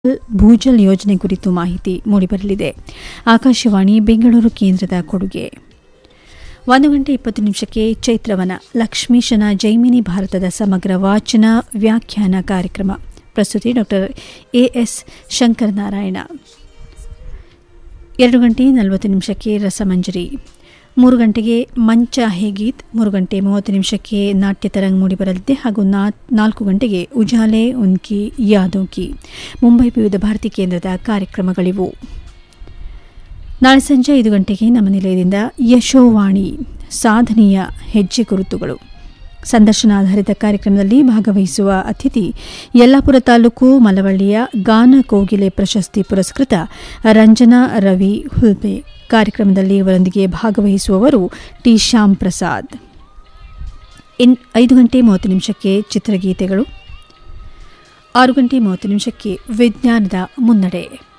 ಭೂಜಲ್ ಯೋಜನೆ ಕುರಿತು ಮಾಹಿತಿ ಮೂಡಿಬರಲಿದೆ ಆಕಾಶವಾಣಿ ಬೆಂಗಳೂರು ಕೇಂದ್ರದ ಕೊಡುಗೆ ಒಂದು ಗಂಟೆ ಇಪ್ಪತ್ತು ನಿಮಿಷಕ್ಕೆ ಚೈತ್ರವನ ಲಕ್ಷ್ಮೀಶನ ಜೈಮಿನಿ ಭಾರತದ ಸಮಗ್ರ ವಾಚನ ವ್ಯಾಖ್ಯಾನ ಕಾರ್ಯಕ್ರಮ ಪ್ರಸ್ತುತಿ ಡಾಕ್ಟರ್ ಎಎಸ್ ಶಂಕರನಾರಾಯಣ ಎರಡು ಗಂಟೆ ನಲವತ್ತು ನಿಮಿಷಕ್ಕೆ ರಸಮಂಜರಿ ಮೂರು ಗಂಟೆಗೆ ಮಂಚ ಹೇಗೀತ್ ಮೂರು ಗಂಟೆ ಮೂವತ್ತು ನಿಮಿಷಕ್ಕೆ ನಾಟ್ಯ ತರಂಗ್ ಮೂಡಿಬರಲಿದೆ ಹಾಗೂ ನಾಲ್ಕು ಗಂಟೆಗೆ ಉಜಾಲೆ ಉನ್ಕಿ ಯಾದೋ ಕಿ ಮುಂಬೈ ವಿವಿಧ ಭಾರತಿ ಕೇಂದ್ರದ ಕಾರ್ಯಕ್ರಮಗಳಿವು ನಾಳೆ ಸಂಜೆ ಐದು ಗಂಟೆಗೆ ನಮ್ಮ ನಿಲಯದಿಂದ ಯಶೋವಾಣಿ ಸಾಧನೆಯ ಹೆಜ್ಜೆ ಗುರುತುಗಳು ಸಂದರ್ಶನಾಧಾರಿತ ಕಾರ್ಯಕ್ರಮದಲ್ಲಿ ಭಾಗವಹಿಸುವ ಅತಿಥಿ ಯಲ್ಲಾಪುರ ತಾಲೂಕು ಮಲವಳ್ಳಿಯ ಗಾನ ಕೋಗಿಲೆ ಪ್ರಶಸ್ತಿ ಪುರಸ್ಕೃತ ರಂಜನಾ ರವಿ ಹುಲ್ಪೆ ಕಾರ್ಯಕ್ರಮದಲ್ಲಿ ಇವರೊಂದಿಗೆ ಭಾಗವಹಿಸುವವರು ಟಿ ಶ್ಯಾಮ್ ಪ್ರಸಾದ್ ಇನ್ ಐದು ಗಂಟೆ ಮೂವತ್ತು ನಿಮಿಷಕ್ಕೆ ಚಿತ್ರಗೀತೆಗಳು ಆರು ಗಂಟೆ ಮೂವತ್ತು ನಿಮಿಷಕ್ಕೆ ವಿಜ್ಞಾನದ ಮುನ್ನಡೆ